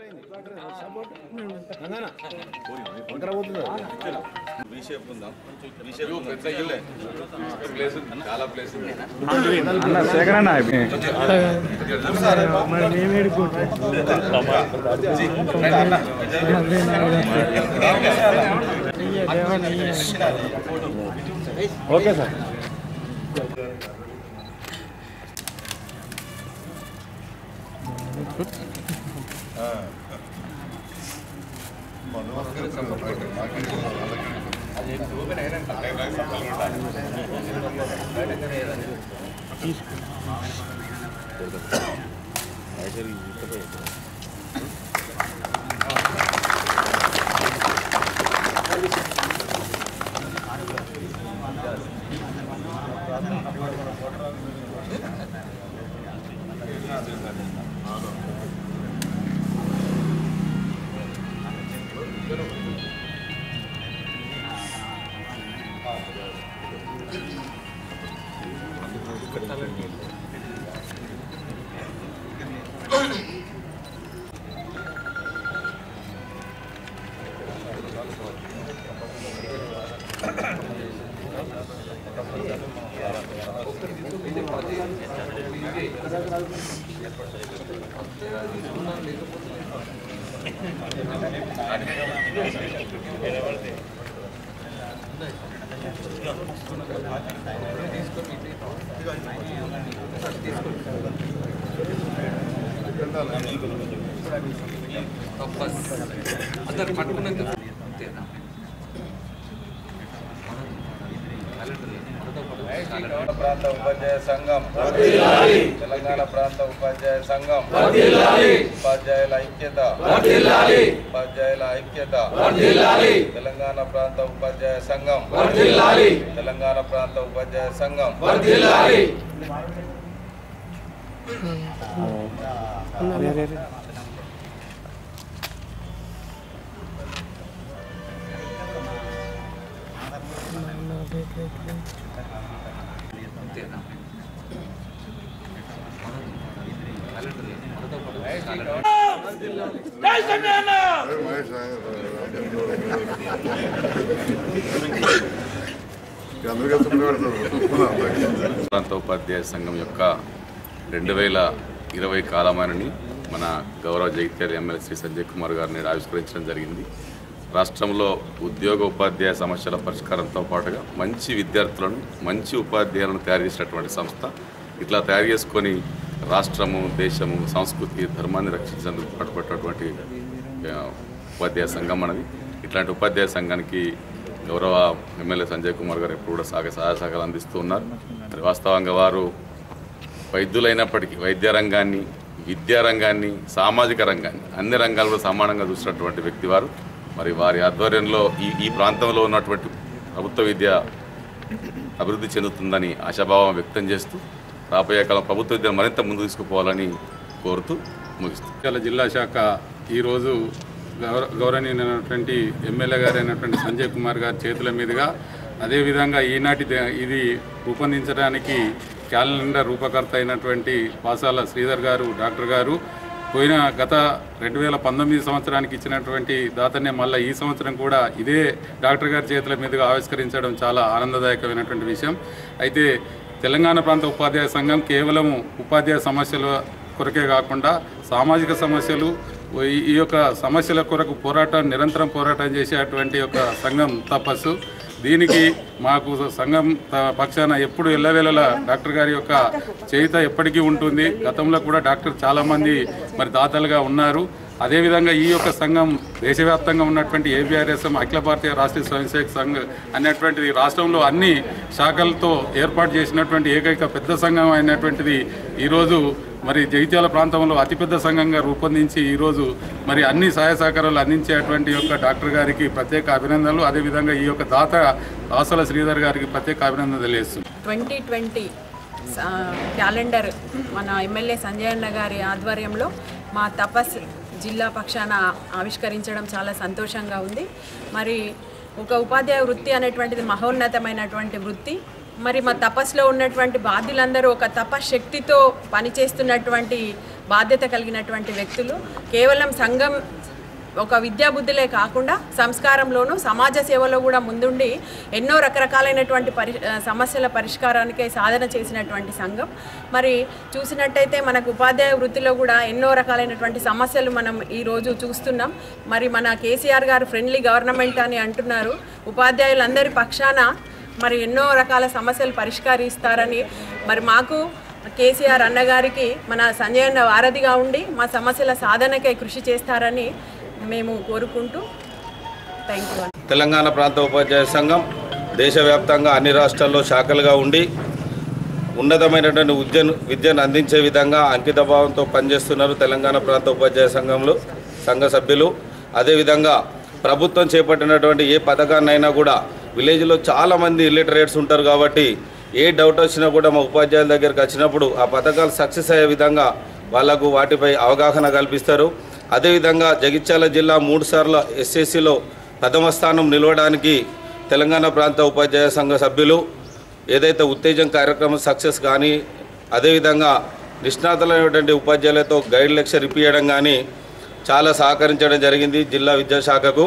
V shape ఉందాం V shape పెద్ద ఇల్లే ప్లేస్ ఉంది చాలా ప్లేస్ ఉంది అన్న శేఖరన్న ఓకే సార్ ప్రాంత ఉపాధ్యాయ సంఘం తెలంగాణ ప్రాంత ఉపాధ్యాయ సంఘం ఉపాధ్యాయుల ఐక్యత ఉపాధ్యాయుల ఐక్యత తెలంగాణ ప్రాంత ఉపాధ్యాయ సంఘం తెలంగాణ ప్రాంత ఉపాధ్యాయ సంఘం ప్రాంత ఉపాధ్యాయ సంఘం యొక్క రెండు వేల ఇరవై కాలమానని మన గౌరవ జగిత్యాల ఎమ్మెల్యే శ్రీ సంజయ్ కుమార్ గారు నేడు ఆవిష్కరించడం జరిగింది రాష్ట్రంలో ఉద్యోగ ఉపాధ్యాయ సమస్యల పరిష్కారంతో పాటుగా మంచి విద్యార్థులను మంచి ఉపాధ్యాయులను తయారు చేసినటువంటి సంస్థ ఇట్లా తయారు చేసుకొని రాష్ట్రము దేశము సంస్కృతి ధర్మాన్ని రక్షించేందుకు పాటుపడినటువంటి ఆ, ఉపాధ్యాయ సంఘం మనది ఇట్లాంటి ఉపాధ్యాయ సంఘానికి గౌరవ ఎమ్మెల్యే సంజయ్ కుమార్ గారు ఎప్పుడు కూడా సాగ సహాయ సహకారాలు అందిస్తూ ఉన్నారు మరి వాస్తవంగా వారు వైద్యులైనప్పటికీ వైద్య రంగాన్ని విద్యా రంగాన్ని సామాజిక రంగాన్ని అన్ని రంగాల్లో సమానంగా చూసినటువంటి వ్యక్తి వారు మరి వారి ఆధ్వర్యంలో ఈ ఈ ప్రాంతంలో ఉన్నటువంటి ప్రభుత్వ విద్య అభివృద్ధి చెందుతుందని ఆశాభావం వ్యక్తం చేస్తూ రాబోయే కాలం ప్రభుత్వ విద్యను మరింత ముందుకు తీసుకుపోవాలని కోరుతూ ముగిస్తూ జగిత్యాల జిల్లా శాఖ ఈరోజు గౌర గౌరవనీయులైనటువంటి ఎమ్మెల్యే గారు అయినటువంటి సంజయ్ కుమార్ గారి చేతుల మీదుగా అదేవిధంగా ఈనాటి ద- ఇది రూపొందించడానికి క్యాలెండర్ రూపకర్త అయినటువంటి పాసాల శ్రీధర్ గారు డాక్టర్ గారు పోయిన గత రెండు వేల పంతొమ్మిది సంవత్సరానికి ఇచ్చినటువంటి దాతనే మళ్ళీ ఈ సంవత్సరం కూడా ఇదే డాక్టర్ గారి చేతుల మీదుగా ఆవిష్కరించడం చాలా ఆనందదాయకమైనటువంటి విషయం అయితే తెలంగాణ ప్రాంత ఉపాధ్యాయ సంఘం కేవలం ఉపాధ్యాయ సమస్యల కొరకే కాకుండా సామాజిక సమస్యలు ఈ- ఈ యొక్క సమస్యల కొరకు పోరాటం నిరంతరం పోరాటం చేసేటువంటి ఒక సంఘం తపస్సు దీనికి మాకు సంఘం త- పక్షాన ఎప్పుడు ఎల్లవేళలా డాక్టర్ గారి యొక్క చేయిత ఎప్పటికీ ఉంటుంది గతంలో కూడా డాక్టర్ చాలామంది మరి దాతలుగా ఉన్నారు అదేవిధంగా ఈ యొక్క సంఘం దేశవ్యాప్తంగా ఉన్నటువంటి ఏబిఆర్ఎస్ఎం అఖిల భారతీయ రాష్ట్రీయ స్వయంసేవక సంఘ్ అనేటువంటిది రాష్ట్రంలో అన్ని శాఖలతో ఏర్పాటు చేసినటువంటి ఏకైక పెద్ద సంఘం అయినటువంటిది ఈరోజు మరి జగిత్యాల ప్రాంతంలో అతిపెద్ద సంఘంగా రూపొందించి ఈరోజు మరి అన్ని సహాయ సహకారాలు అందించేటువంటి యొక్క డాక్టర్ గారికి ప్రత్యేక అభినందనలు అదేవిధంగా ఈ యొక్క దాత ఆసల శ్రీధర్ గారికి ప్రత్యేక అభినందనలు తెలియజేస్తున్నాను ట్వంటీ ట్వంటీ క్యాలెండర్ మన ఎమ్మెల్యే సంజయ్ అన్న గారి ఆధ్వర్యంలో మా తపస్ జిల్లా పక్షాన ఆవిష్కరించడం చాలా సంతోషంగా ఉంది మరి ఒక ఉపాధ్యాయ వృత్తి అనేటువంటిది మహోన్నతమైనటువంటి వృత్తి మరి మా తపస్సులో ఉన్నటువంటి బాధ్యులందరూ ఒక తపశక్తితో పనిచేస్తున్నటువంటి బాధ్యత కలిగినటువంటి వ్యక్తులు కేవలం సంఘం ఒక విద్యాబుద్ధులే కాకుండా సంస్కారంలోనూ సమాజ సేవలో కూడా ముందుండి ఎన్నో రకరకాలైనటువంటి పరి ఆ, సమస్యల పరిష్కారానికే సాధన చేసినటువంటి సంఘం మరి చూసినట్టయితే మనకు ఉపాధ్యాయ వృత్తిలో కూడా ఎన్నో రకాలైనటువంటి సమస్యలు మనం ఈరోజు చూస్తున్నాం మరి మన కేసీఆర్ గారు ఫ్రెండ్లీ గవర్నమెంట్ అని అంటున్నారు ఉపాధ్యాయులందరి పక్షాన మరి ఎన్నో రకాల సమస్యలు పరిష్కరిస్తారని మరి మాకు కేసీఆర్ అన్నగారికి మన సంజయ్ అన్న వారధిగా ఉండి మా సమస్యల సాధనకై కృషి చేస్తారని మేము కోరుకుంటూ థ్యాంక్ యూ తెలంగాణ ప్రాంత ఉపాధ్యాయ సంఘం దేశవ్యాప్తంగా అన్ని రాష్ట్రాల్లో శాఖలుగా ఉండి ఉన్నతమైనటువంటి విద్యను విద్యను అందించే విధంగా అంకితభావంతో పనిచేస్తున్నారు తెలంగాణ ప్రాంత ఉపాధ్యాయ సంఘంలో సంఘ సభ్యులు అదేవిధంగా ప్రభుత్వం చేపట్టినటువంటి ఏ పథకాన్నైనా కూడా విలేజ్లో చాలామంది ఇల్లిటరేట్స్ ఉంటారు కాబట్టి ఏ డౌట్ వచ్చినా కూడా మా ఉపాధ్యాయుల దగ్గరికి వచ్చినప్పుడు ఆ పథకాలు సక్సెస్ అయ్యే విధంగా వాళ్లకు వాటిపై అవగాహన కల్పిస్తారు అదేవిధంగా జగిత్యాల జిల్లా మూడు సార్లు ఎస్ఎస్సిలో ప్రథమ స్థానం నిలవడానికి తెలంగాణ ప్రాంత ఉపాధ్యాయ సంఘ సభ్యులు ఏదైతే ఉత్తేజం కార్యక్రమం సక్సెస్ కానీ అదేవిధంగా నిష్ణాతులైనటువంటి ఉపాధ్యాయులతో గైడ్ లెక్చర్ ఇప్పించడం కానీ చాలా సహకరించడం జరిగింది జిల్లా విద్యాశాఖకు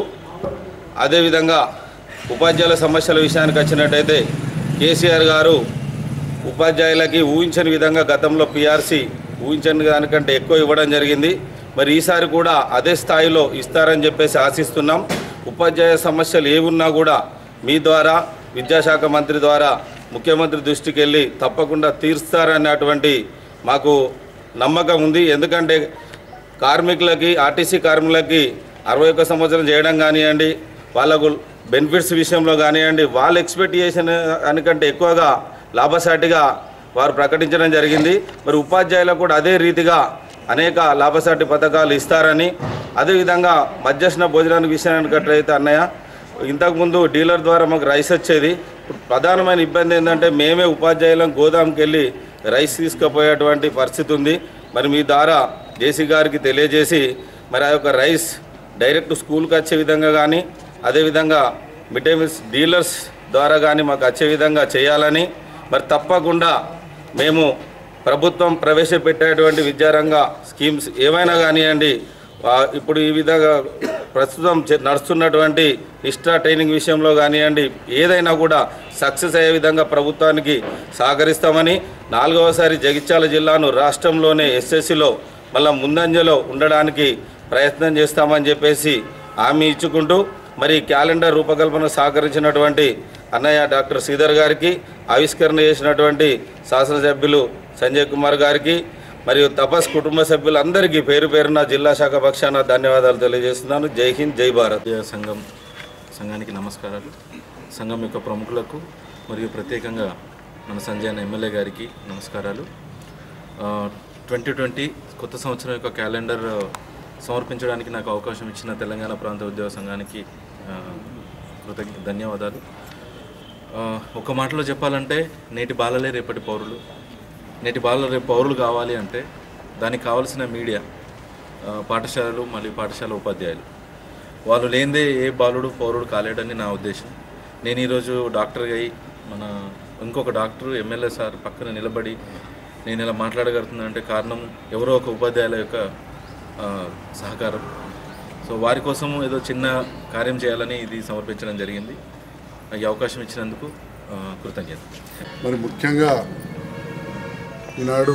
అదేవిధంగా ఉపాధ్యాయుల సమస్యల విషయానికి వచ్చినట్టయితే కేసీఆర్ గారు ఉపాధ్యాయులకి ఊహించని విధంగా గతంలో పిఆర్సీ ఊహించని దానికంటే ఎక్కువ ఇవ్వడం జరిగింది మరి ఈసారి కూడా అదే స్థాయిలో ఇస్తారని చెప్పేసి ఆశిస్తున్నాం ఉపాధ్యాయ సమస్యలు ఏ ఉన్నా కూడా మీ ద్వారా విద్యాశాఖ మంత్రి ద్వారా ముఖ్యమంత్రి దృష్టికి వెళ్ళి తప్పకుండా తీరుస్తారన్నటువంటి మాకు నమ్మకం ఉంది ఎందుకంటే కార్మికులకి ఆర్టీసీ కార్మికులకి అరవై ఒక్క సంవత్సరం చేయడం కానివ్వండి వాళ్ళకు బెనిఫిట్స్ విషయంలో కానివ్వండి వాళ్ళు ఎక్స్పెక్ట్ చేసిన దానికంటే ఎక్కువగా లాభసాటిగా వారు ప్రకటించడం జరిగింది మరి ఉపాధ్యాయులకు కూడా అదే రీతిగా అనేక లాభసాటి పథకాలు ఇస్తారని అదేవిధంగా మధ్యాహ్న భోజనానికి విషయానికి అట్లయితే అన్నయ్య ఇంతకుముందు డీలర్ ద్వారా మాకు రైస్ వచ్చేది ఇప్పుడు ప్రధానమైన ఇబ్బంది ఏంటంటే మేమే ఉపాధ్యాయులం గోదాంకి వెళ్ళి రైస్ తీసుకుపోయేటువంటి పరిస్థితి ఉంది మరి మీ ద్వారా జేసీ గారికి తెలియజేసి మరి ఆ యొక్క రైస్ డైరెక్ట్ స్కూల్కి వచ్చే విధంగా కానీ అదేవిధంగా మిడ్ డే మీల్స్ డీలర్స్ ద్వారా కానీ మాకు వచ్చే విధంగా చేయాలని మరి తప్పకుండా మేము ప్రభుత్వం ప్రవేశపెట్టేటువంటి విద్యారంగ స్కీమ్స్ ఏమైనా కానివ్వండి ఆ, ఇప్పుడు ఈ విధంగా ప్రస్తుతం చే- నడుస్తున్నటువంటి నిష్ఠా ట్రైనింగ్ విషయంలో కానివ్వండి ఏదైనా కూడా సక్సెస్ అయ్యే విధంగా ప్రభుత్వానికి సహకరిస్తామని నాలుగవసారి జగిత్యాల జిల్లాను రాష్ట్రంలోనే ఎస్ఎస్సిలో మళ్ళా ముందంజలో ఉండడానికి ప్రయత్నం చేస్తామని చెప్పేసి హామీ ఇచ్చుకుంటూ మరి క్యాలెండర్ రూపకల్పన సహకరించినటువంటి అన్నయ్య డాక్టర్ శ్రీధర్ గారికి ఆవిష్కరణ చేసినటువంటి శాసనసభ్యులు సంజయ్ కుమార్ గారికి మరియు తపస్ కుటుంబ సభ్యులందరికీ పేరు పేరున జిల్లా శాఖ పక్షాన ధన్యవాదాలు తెలియజేస్తున్నాను జై హింద్ జై భారత్ విద్యా సంఘం సంఘానికి నమస్కారాలు సంఘం యొక్క ప్రముఖులకు మరియు ప్రత్యేకంగా మన సంజయ్ అన్న ఎమ్మెల్యే గారికి నమస్కారాలు ట్వంటీ ట్వంటీ కొత్త సంవత్సరం యొక్క క్యాలెండర్ ఆ, సమర్పించడానికి నాకు అవకాశం ఇచ్చిన తెలంగాణ ప్రాంత ఉద్యోగ సంఘానికి ఆ, కృతజ్ఞ ధన్యవాదాలు ఆ, ఒక మాటలో చెప్పాలంటే నేటి బాలలే రేపటి పౌరులు నేటి బాలలు రేపు పౌరులు కావాలి అంటే దానికి కావాల్సిన మీడియా ఆ, పాఠశాలలు మరియు పాఠశాల ఉపాధ్యాయులు వాళ్ళు లేనిదే ఏ బాలుడు పౌరుడు కాలేడని నా ఉద్దేశం నేను ఈరోజు డాక్టర్గా అయి మన ఇంకొక డాక్టర్ ఎమ్మెల్యే సార్ పక్కన నిలబడి నేను ఇలా మాట్లాడగలుగుతున్నా అంటే కారణం ఎవరో ఒక ఉపాధ్యాయుల యొక్క ఆ, సహకారం సో వారి కోసం ఏదో చిన్న కార్యం చేయాలని ఇది సమర్పించడం జరిగింది ఈ అవకాశం ఇచ్చినందుకు ఆ, కృతజ్ఞత మరి ముఖ్యంగా ఈనాడు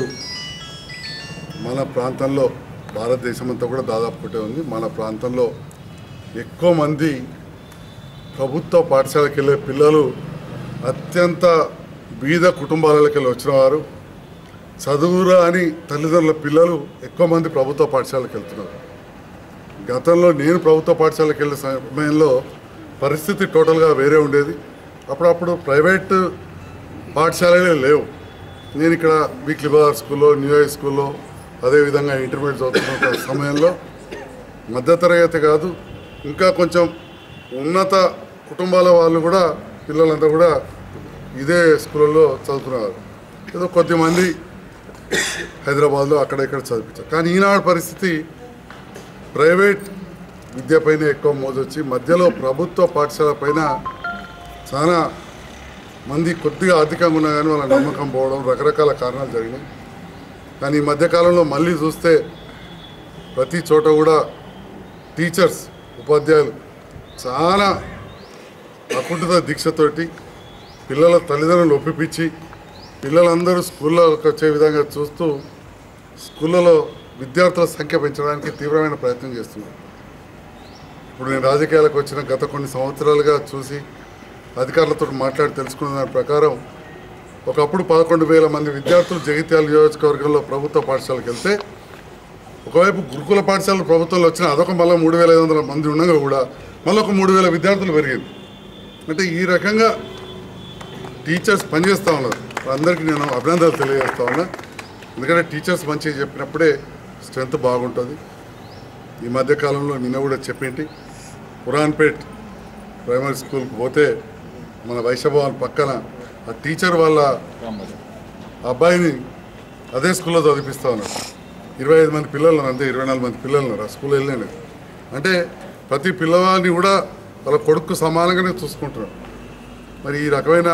మన ప్రాంతంలో భారతదేశం అంతా కూడా దాదాపు ఒకటే ఉంది మన ప్రాంతంలో ఎక్కువ మంది ప్రభుత్వ పాఠశాలకు వెళ్ళే పిల్లలు అత్యంత బీద కుటుంబాలకి వెళ్ళి వచ్చిన వారు చదువురా అని తల్లిదండ్రుల పిల్లలు ఎక్కువ మంది ప్రభుత్వ పాఠశాలకు వెళ్తున్నారు గతంలో నేను ప్రభుత్వ పాఠశాలకు వెళ్ళే సమయంలో పరిస్థితి టోటల్గా వేరే ఉండేది అప్పుడప్పుడు ప్రైవేట్ పాఠశాలలే లేవు నేను ఇక్కడ వీక్లీ బజార్ స్కూల్లో న్యూ హై స్కూల్లో అదేవిధంగా ఇంటర్మీడియట్ చదువుతున్న సమయంలో మధ్యతరగతి కాదు ఇంకా కొంచెం ఉన్నత కుటుంబాల వాళ్ళు కూడా పిల్లలంతా కూడా ఇదే స్కూళ్ళలో చదువుతున్నారు ఏదో కొద్దిమంది హైదరాబాద్లో అక్కడ ఇక్కడ చదివించారు కానీ ఈనాడు పరిస్థితి ప్రైవేట్ విద్యపైన ఎక్కువ మోజొచ్చి మధ్యలో ప్రభుత్వ పాఠశాల పైన చాలా మంది కొద్దిగా ఆర్థికంగా ఉన్నా కానీ వాళ్ళ నమ్మకం పోవడం రకరకాల కారణాలు జరిగినాయి కానీ ఈ మధ్యకాలంలో మళ్ళీ చూస్తే ప్రతి చోట కూడా టీచర్స్ ఉపాధ్యాయులు చాలా అకుంఠిత దీక్షతోటి పిల్లల తల్లిదండ్రులు ఒప్పిపించి పిల్లలందరూ స్కూల్లోకి వచ్చే విధంగా చూస్తూ స్కూళ్ళలో విద్యార్థుల సంఖ్య పెంచడానికి తీవ్రమైన ప్రయత్నం చేస్తున్నారు ఇప్పుడు నేను రాజకీయాలకు వచ్చిన గత కొన్ని సంవత్సరాలుగా చూసి అధికారులతో మాట్లాడి తెలుసుకున్న దాని ప్రకారం ఒకప్పుడు పదకొండు వేల మంది విద్యార్థులు జగిత్యాల నియోజకవర్గంలో ప్రభుత్వ పాఠశాలకు వెళ్తే ఒకవైపు గురుకుల పాఠశాలలు ప్రభుత్వంలో వచ్చిన అదొక మళ్ళీ మూడు వేల ఐదు వందల మంది ఉండగా కూడా మళ్ళీ ఒక మూడు వేల విద్యార్థులు పెరిగింది అంటే ఈ రకంగా టీచర్స్ పనిచేస్తూ ఉన్నారు అందరికీ నేను అభినందనలు తెలియజేస్తా ఉన్నా ఎందుకంటే టీచర్స్ మంచిగా చెప్పినప్పుడే స్ట్రెంత్ బాగుంటుంది ఈ మధ్య కాలంలో నిన్న కూడా చెప్పేంటి పురాన్పేట్ ప్రైమరీ స్కూల్కి పోతే మన వైశభవన్ పక్కన ఆ టీచర్ వాళ్ళ అబ్బాయిని అదే స్కూల్లో చదివిస్తూ ఉన్నారు ఇరవై ఐదు మంది పిల్లలు ఉన్నారు అంతే ఇరవై నాలుగు మంది పిల్లలు ఉన్నారు ఆ స్కూల్ వెళ్ళినాను అంటే ప్రతి పిల్లవాడిని కూడా వాళ్ళ కొడుకు సమానంగానే చూసుకుంటున్నారు మరి ఈ రకమైన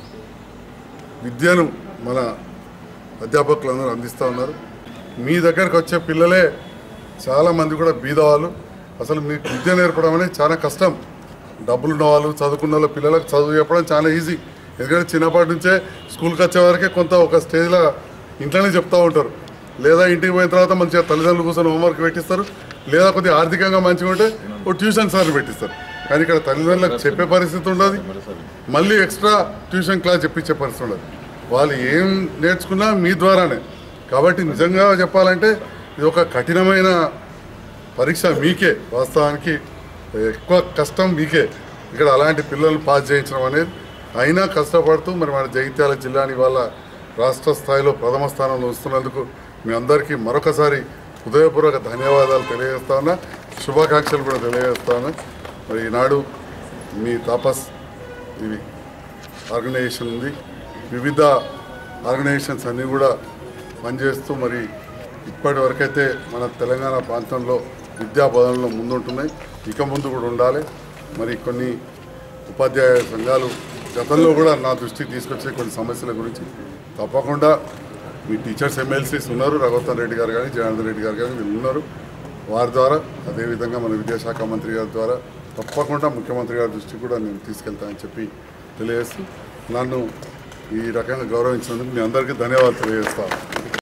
విద్యను మన అధ్యాపకులందరూ అందిస్తూ ఉన్నారు మీ దగ్గరకు వచ్చే పిల్లలే చాలామంది కూడా బీదవాళ్ళు అసలు మీకు విద్య నేర్పడం అనేది చాలా కష్టం డబ్బులు ఉన్న వాళ్ళు చదువుకున్న వాళ్ళు పిల్లలకు చదువు చెప్పడం చాలా ఈజీ ఎందుకంటే చిన్నప్పటి నుంచే స్కూల్కి వచ్చే వరకే కొంత ఒక స్టేజ్లో ఇంట్లోనే చెప్తూ ఉంటారు లేదా ఇంటికి పోయిన తర్వాత మంచిగా తల్లిదండ్రులు కూర్చొని హోంవర్క్ పెట్టిస్తారు లేదా కొద్దిగా ఆర్థికంగా మంచిగా ఉంటే ఓ ట్యూషన్ సార్లు పెట్టిస్తారు కానీ ఇక్కడ తల్లిదండ్రులకు చెప్పే పరిస్థితి ఉండదు మళ్ళీ ఎక్స్ట్రా ట్యూషన్ క్లాస్ చెప్పించే పరిస్థితి ఉండదు వాళ్ళు ఏం నేర్చుకున్నా మీ ద్వారానే కాబట్టి నిజంగా చెప్పాలంటే ఇది ఒక కఠినమైన పరీక్ష మీకే వాస్తవానికి ఎక్కువ కష్టం మీకే ఇక్కడ అలాంటి పిల్లల్ని పాస్ చేయించడం అనేది అయినా కష్టపడుతూ మరి మన జగిత్యాల జిల్లాని వాళ్ళ రాష్ట్ర స్థాయిలో ప్రథమ స్థానంలో ఉంచుతున్నందుకు మీ అందరికీ మరొకసారి హృదయపూర్వక ధన్యవాదాలు తెలియజేస్తా ఉన్నా శుభాకాంక్షలు కూడా తెలియజేస్తా ఉన్నా మరి ఈనాడు మీ తాపస్ ఇవి ఆర్గనైజేషన్ ఉంది వివిధ ఆర్గనైజేషన్స్ అన్నీ కూడా పనిచేస్తూ మరి ఇప్పటి వరకైతే మన తెలంగాణ ప్రాంతంలో విద్యా బోధనలో ముందుంటున్నాయి ఇక ముందు కూడా ఉండాలి మరి కొన్ని ఉపాధ్యాయ సంఘాలు గతంలో కూడా నా దృష్టికి తీసుకొచ్చే కొన్ని సమస్యల గురించి తప్పకుండా మీ టీచర్స్ ఎమ్మెల్సీస్ ఉన్నారు రఘువతన్ రెడ్డి గారు కానీ జనార్దన్ రెడ్డి గారు కానీ వీళ్ళు ఉన్నారు వారి ద్వారా అదేవిధంగా మన విద్యాశాఖ మంత్రి గారి ద్వారా తప్పకుండా ముఖ్యమంత్రి గారి దృష్టికి కూడా నేను తీసుకెళ్తానని చెప్పి తెలియజేస్తూ నన్ను ఈ రకంగా గౌరవించినందుకు మీ అందరికీ ధన్యవాదాలు తెలియజేస్తాను